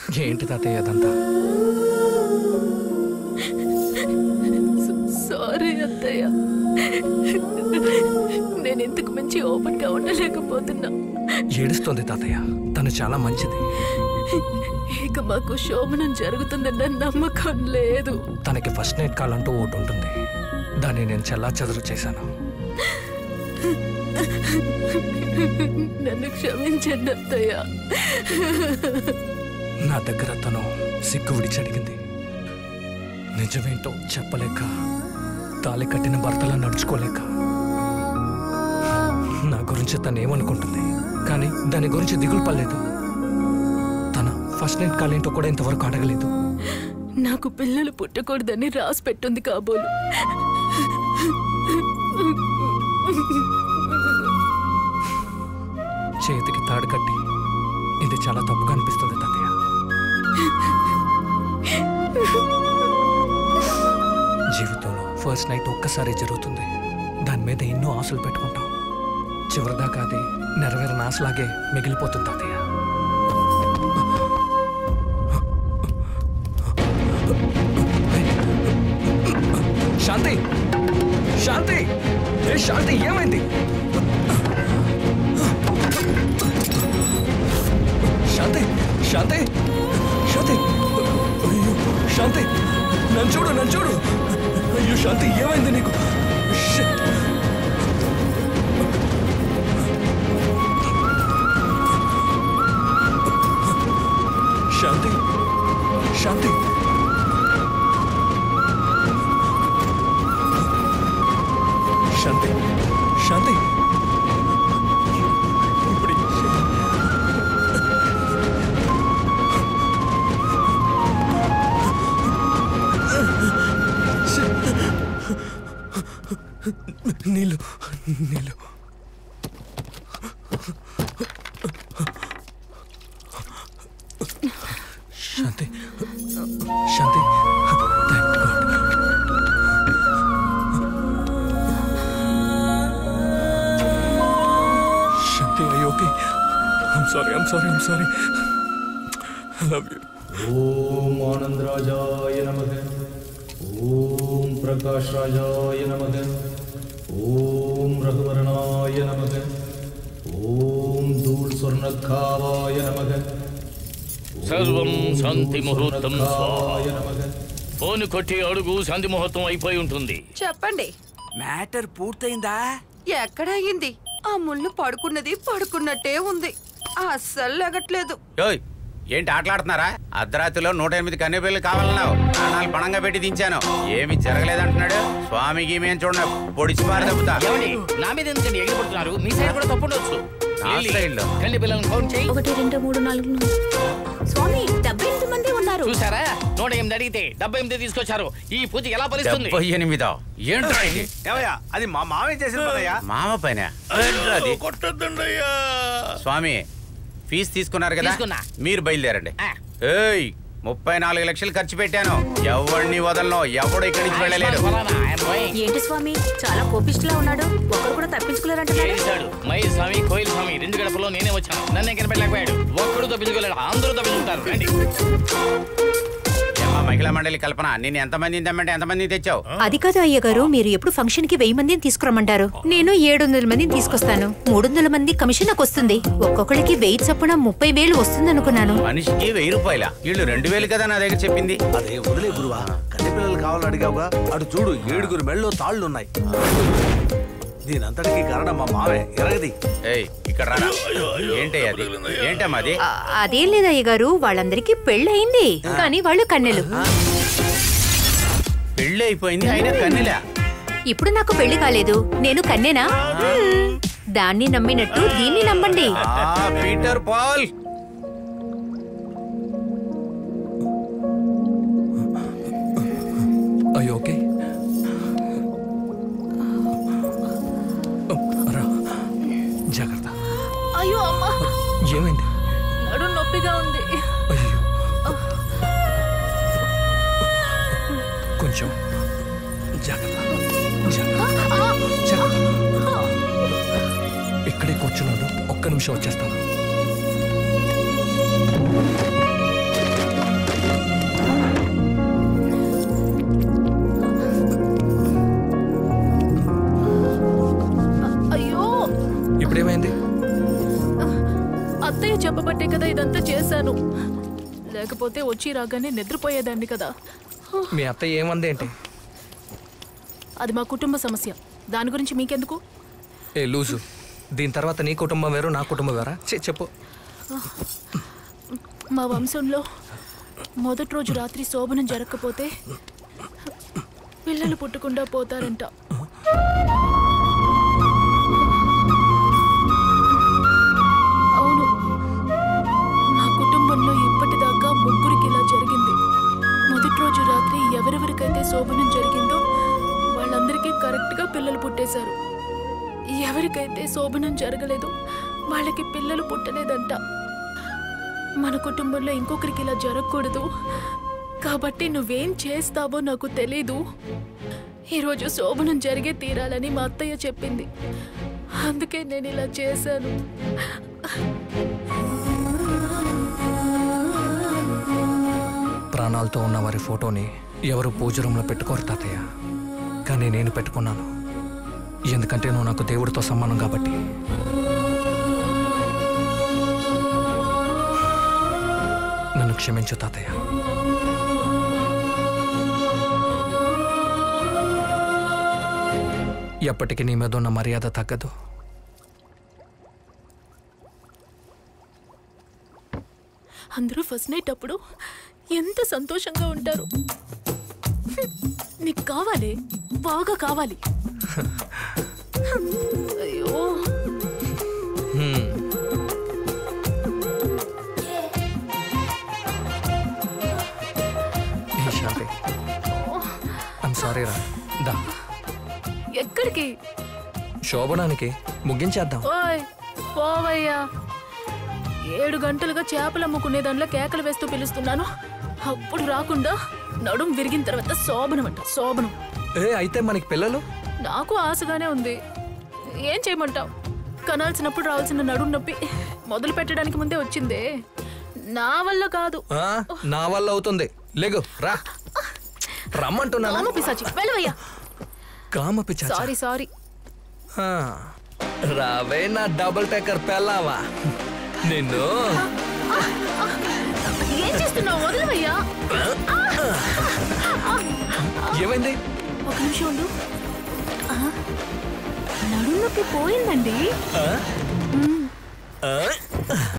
ఏంటి తాతయ్య అదంతా సారీ అత్తయ్య నేను ఇంతకు మించి ఓపెన్ గా ఉండలేకపోతున్నా ఏడుస్తోంది తాతయ్య తను చాలా మంచిది ఇక మాకు శోభనం జరుగుతుందన్న నమ్మకం లేదు తనకి ఫస్ట్ నైట్ కాల్ అంటూ ఒకటి ఉంటుంది దాన్ని నేను చెల్లా చెదరు చేశాను నన్ను క్షమించండి అత్తయ్య నా దగ్గర తను సిగ్గు విడిచి అడిగింది నిజమేంటో చెప్పలేక తాళి కట్టిన భర్తలా నడుచుకోలేక నా గురించి తను ఏమనుకుంటుంది కానీ దాని గురించి దిగులు పడలేదు తన ఫస్ట్ నైట్ కాల్ ఏంటో కూడా ఇంతవరకు అడగలేదు నాకు పిల్లలు పుట్టకూడదని రాసి పెట్టుంది కాబోలు చేతికి తాడు కట్టి ఇది చాలా తప్పుగా అనిపిస్తుంది తాతయ్య జీవితంలో ఫస్ట్ నైట్ ఒక్కసారి జరుగుతుంది దాని మీద ఎన్నో ఆశలు పెట్టుకుంటాం చివరిదాకా అది నెరవేరిన ఆశలాగే మిగిలిపోతుంది తాతయ్య శాంతి శాంతి ఏ శాంతి ఏమైంది శాంతి శాంతి శాంతి అయ్యో శాంతి నన్ను చూడు నన్ను చూడు అయ్యో శాంతి ఏమైంది నీకు Shit. శాంతి శాంతి శాంతి శాంతి ఇప్పుడు ఈ- నీళ్ళు నీళ్ళు Shanti Shanti thank God Shanti I okay I'm sorry I'm sorry I'm sorry I love you ఓం ఆనందరాజాయ నమః ఓం ప్రకాశరాజాయ నమః ఓం రఘువరణాయ నమః ఓం ధూళ్ స్వర్ణఖావాయ నమః సర్వం శాంతి ముహూర్తం స్వాహ నమః ఫోన్ కొట్టి అడుగు శాంతి ముహూర్తం అయిపోయి ఉంటుంది చెప్పండి మ్యాటర్ పూర్తయిందా ఎక్కడ అయింది ఆ ముళ్ళు పడుకున్నది పడుకున్నట్టే ఉంది అస్సలు లెగట్లేదు ఓయ్ ఏంటి ఆటలాడుతున్నారా అర్ధరాత్రిలో నూట ఎనిమిది కన్నెపిల్లలు కావాలన్నావు ప్రాణాలు పణంగా పెట్టి దించాను ఏమి జరగలేదంటున్నాడు స్వామికి మేము చూడ పొడిచి పారి తప్పుతా ఏమండి నా మీద ఎందుకండి ఎగిరిపడుతున్నారు మీ సైడ్ కూడా తప్పు ఉండొచ్చు నా లిల్లీ, side లో. కన్ని పిల్లలను కౌంట్ చేయి ఒకటి రెండు మూడు నాలుగు స్వామి డెబ్బై ఎనిమిది మంది ఉన్నారు చూసారా నూట ఎనిమిది అడిగితే డెబ్బై ఎనిమిది తీసుకొచ్చారు ఈ పూజ ఎలా ఫలిస్తుంది డెబ్బై ఎనిమిదో ఏంట్రా ఇది ఏమయ్యా అది మా మామే చేసిన పనయ్యా మామ పైన ఏంట్రా అది స్వామి ఫీజు తీసుకున్నారు కదా తీసుకున్నా. మీరు బయలుదేరండి ఆ. ఏయ్ ముప్పై నాలుగు లక్షలు ఖర్చు పెట్టాను ఎవరిని వదలను ఎవడు ఇక్కడి నుంచి వెళ్ళలేరు ఫలానా, I'm going. ఏంటి స్వామి చాలా కోపిష్టిలా ఉన్నాడు ఒకరు కూడా తప్పించుకోలేరంటున్నాడు చేశాడు మై స్వామి కోయిల్ స్వామి రెండు గడపలో నేనే వచ్చాను నన్ను కనిపెట్టలేకపోయాడు ఒక్కడు తప్పించుకోలేడు అందరూ తప్పించుకుంటారు రండి ఏమ్మా మహిళా మండలి కల్పన నేను ఎంతమందిని తెమ్మంటే ఎంతమందిని తెచ్చావు అది కాదు అయ్య గారు మీరు ఎప్పుడు ఫంక్షన్ కి వెయ్యి మందిని తీసుకురమ్మంటారు నేను ఏడు వందల మందిని తీసుకొస్తాను మూడు వందల మంది కమిషన్ నాకు వస్తుంది ఒక్కొక్కడికి వెయ్యి చొప్పున ముప్పై వేలు వస్తుంది అనుకున్నాను మనిషికి వెయ్యి రూపాయల వీళ్ళు రెండు వేలు కదా నా దగ్గర చెప్పింది అదే వదిలే గురువా కన్నె పిల్లలు కావాలని అడిగావుగా అటు చూడు ఏడుగురు మెళ్ళలో తాళ్ళు ఉన్నాయి దీనంతటికీ కారణం మా మావే ఎరగది ఏయ్ ఇక్కడ రారా ఏంటి అది ఏంటమ్మా అది ఆ, అదేం లేదు అయ్య గారు వాళ్ళందరికీ పెళ్ళి అయింది కానీ వాళ్ళు కన్నెలు పెళ్ళి అయిపోయింది అయినా కన్నెలా ఇప్పుడు నాకు పెళ్లి కాలేదు నేను కన్నెనా హ్మ్. దాన్ని నమ్మినట్టు దీన్ని నమ్మండి ఆ, పీటర్ పాల్ అయ్యో ఓకే రా జాగ్రత్త అయ్యో అమ్మా ఏమైంది నడు నొప్పిగా ఉంది అయ్యో కొంచెం జాగ్రత్త జాగ్రత్త జాగ్రత్త ఇక్కడే కూర్చున్నాడు ఒక్క నిమిషం వచ్చేస్తాను చేశాను లేకపోతే వచ్చి రాగానే నిద్రపోయేదాన్ని కదా మీ అత్తయ్య ఏమంది ఏంటి అది మా కుటుంబ సమస్య దాని గురించి మీకెందుకు ఏ లూజు దీని తర్వాత నీ కుటుంబం వేరు నా కుటుంబం వేరా చె- చెప్పు మా వంశంలో మొదటి రోజు రాత్రి శోభనం జరగకపోతే పిల్లలు పుట్టకుండా పోతారంట అవును నా కుటుంబంలో ఇప్పటిదాకా ముగ్గురికి ఇలా జరిగింది మొదటి రోజు రాత్రి ఎవరెవరికైతే శోభనం జరిగిందో వాళ్ళందరికీ కరెక్ట్గా పిల్లలు పుట్టేశారు ఎవరికైతే శోభనం జరగలేదో వాళ్ళకి పిల్లలు పుట్టలేదంట మన కుటుంబంలో ఇంకొకరికి ఇలా జరగకూడదు కాబట్టి నువ్వేం చేస్తావో నాకు తెలీదు ఈరోజు శోభనం జరిగే తీరాలని మా అత్తయ్య చెప్పింది అందుకే నేను ఇలా చేశాను ప్రాణాలతో ఉన్న వారి ఫోటోని ఎవరు పూజ రూమ్లో పెట్టుకోరు తాతయ్య కానీ నేను పెట్టుకున్నాను ఎందుకంటే నువ్వు నాకు దేవుడితో సమానం కాబట్టి నన్ను క్షమించు తాతయ్య ఎప్పటికీ నీ మీద ఉన్న మర్యాద తగ్గదు అందరూ ఫస్ట్ నైట్ అప్పుడు ఎంత సంతోషంగా ఉంటారు హ్మ్. నీకు కావాలి బాగా కావాలి అయ్యో హ్మ్. ఏ శాంతి ఐమ్ సారీ రా దా ఎక్కడికి శోభనానికి ముగించేద్దాం ఓయ్ పోవయ్యా ఏడు గంటలుగా చేపలు అమ్ముకునే దానిలో కేకలు వేస్తూ పిలుస్తున్నాను అప్పుడు రాకుండా నడుం విరిగిన తర్వాత శోభనం అంట శోభనం ఏ అయితే మనకి పిల్లలు నాకు ఆశగానే ఉంది ఏం చేయమంటావు కనాల్సినప్పుడు రావాల్సిన నడుం నొప్పి మొదలు పెట్టడానికి ముందే వచ్చిందే నా వల్ల కాదు ఆ, నా వల్ల అవుతుంది లేగు రా రమ్మంటున్నాను కామ పిశాచి వెళ్ళవయ్యా కామ పిచ్చాచా. సారీ సారీ ఆ, రావే నా డబుల్ టెక్కర్ పెళ్ళావా నిన్ను ఏం చేస్తున్నావు వదలవయ్యా ఏమైంది ఒక నిమిషం ఉండు ఆ, నడుం నొప్పి పోయిందండి ఆ?